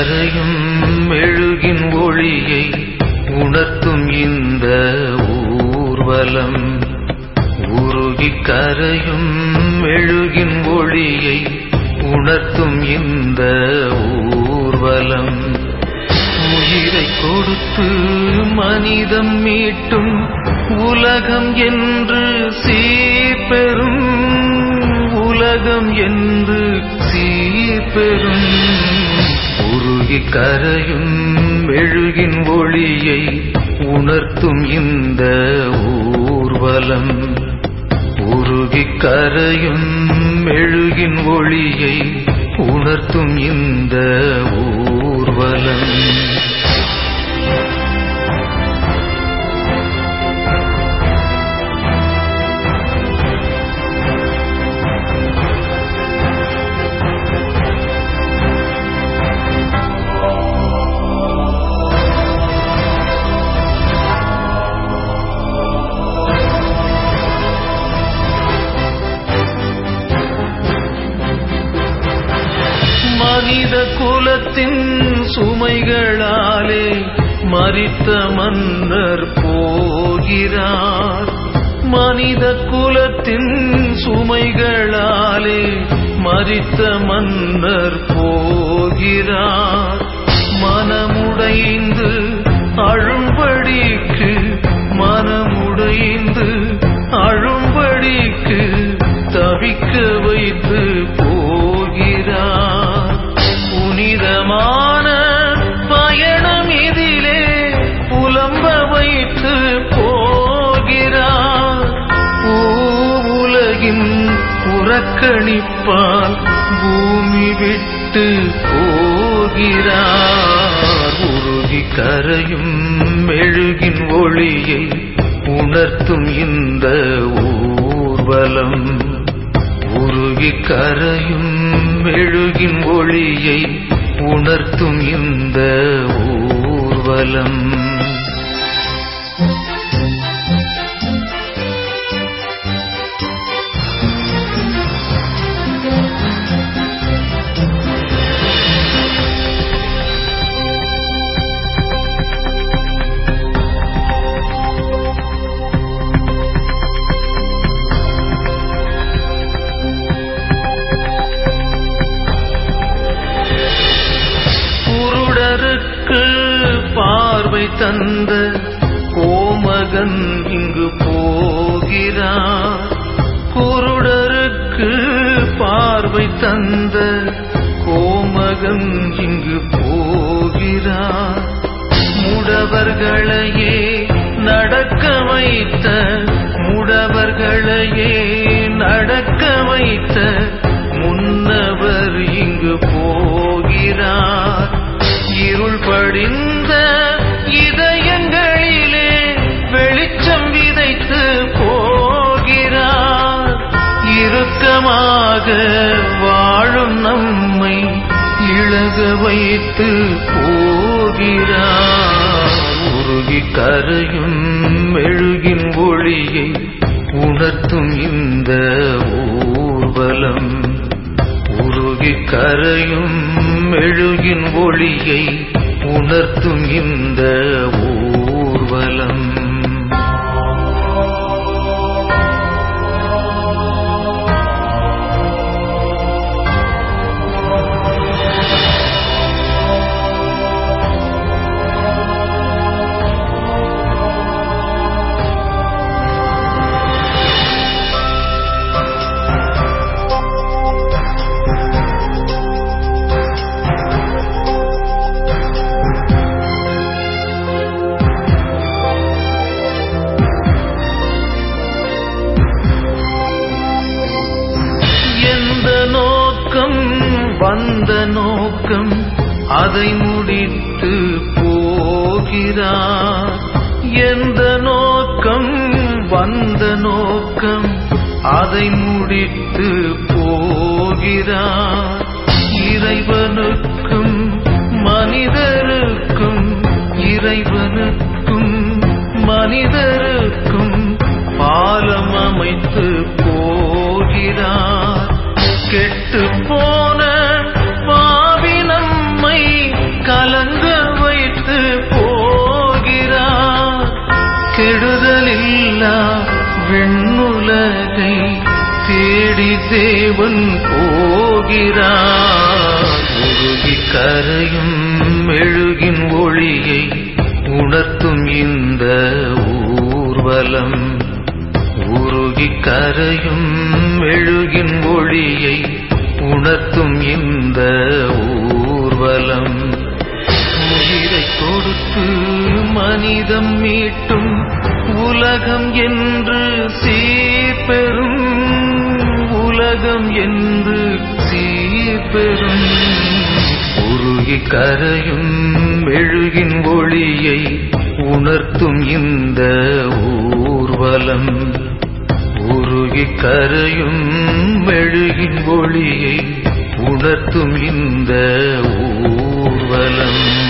கரையும் மெழுகின் ஒளியை உணர்த்தும் இந்த ஊர்வலம் உருகி கரையும் மெழுகின் ஒளியை உணர்த்தும் இந்த ஊர்வலம் உயிரை கொடுத்து மனிதம் மீட்டும் உலகம் என்று சீர்பெறும் உலகம் என்று சீர்பெறும் உருகி கரையும் மெழுகின் ஒளியை உணர்த்தும் இந்த ஊர்வலம் உருகி கரையும் மெழுகின் ஒளியை உணர்த்தும் இந்த ஊர்வலம் மனித குலத்தின் சுமைகளாலே மரித்த மன்னர் போகிறார் மனித குலத்தின் சுமைகளாலே மரித்த மன்னர் போகிறார் மனமுடைந்து அழும்படிக்கு மனமுடைந்து அழும்படிக்கு தவிக்க வைத்து போகிறார் புனிதமான பயணம் இதிலே புலம்ப வைத்து போகிறார் பூவுலகின் புறக்கணிப்பால் பூமி விட்டு போகிறார் உருகி கரையும் மெழுகின் ஒளியை உணர்த்தும் இந்த ஊர்வலம் உருகி கரையும் மெழுகின் ஒளியை உணர்த்தும் இந்த ஊர்வலம் குருடருக்கு பார்வை தந்த கோமகன் இங்கு போகிறார் குருடருக்கு பார்வை தந்த கோமகன் இங்கு போகிறார் முடவர்களையே நடக்க வைத்த முடவர்களையே நடக்க வைத்த முன்னவர் இங்கு போகிறார் இருள் படிந்த இதயங்களிலே வெளிச்சம் விதைத்து போகிறார் இறுக்கமாக வாழும் நம்மை இழக வைத்து போகிறார் உருகி கரையும் மெழுகின் ஒளியை உணர்த்தும் இந்த ஊர்வலம் உருகி கரையும் மெழுகின் ஒளியை உணர்த்தும் இந்த ஊர்வலம் எந்த நோக்கம் வந்த நோக்கம் அதை முடித்து போகிறார் எந்த நோக்கம் வந்த நோக்கம் அதை முடித்து போகிறார் இறைவனுக்கும் மனிதருக்கும் இறைவனுக்கும் மனிதருக்கும் பாலம் அமைத்து போகிறார் கெட்டு போன பாவி நம்மை தேவன் போகிறார் உருகி கரையும் மெழுகின் ஒளியை உணர்த்தும் இந்த ஊர்வலம் உருகி கரையும் மெழுகின் ஒளியை உணர்த்தும் இந்த ஊர்வலம் உயிரை கொடுத்து மனிதம் மீட்டும் உலகம் என்று சீர்பெறும் உலகம் என்று சீர்பெறும் உருகி கரையும் மெழுகின் ஒளியை உணர்த்தும் இந்த ஊர்வலம் உருகி கரையும் மெழுகின் ஒளியை உணர்த்தும் இந்த ஊர்வலம்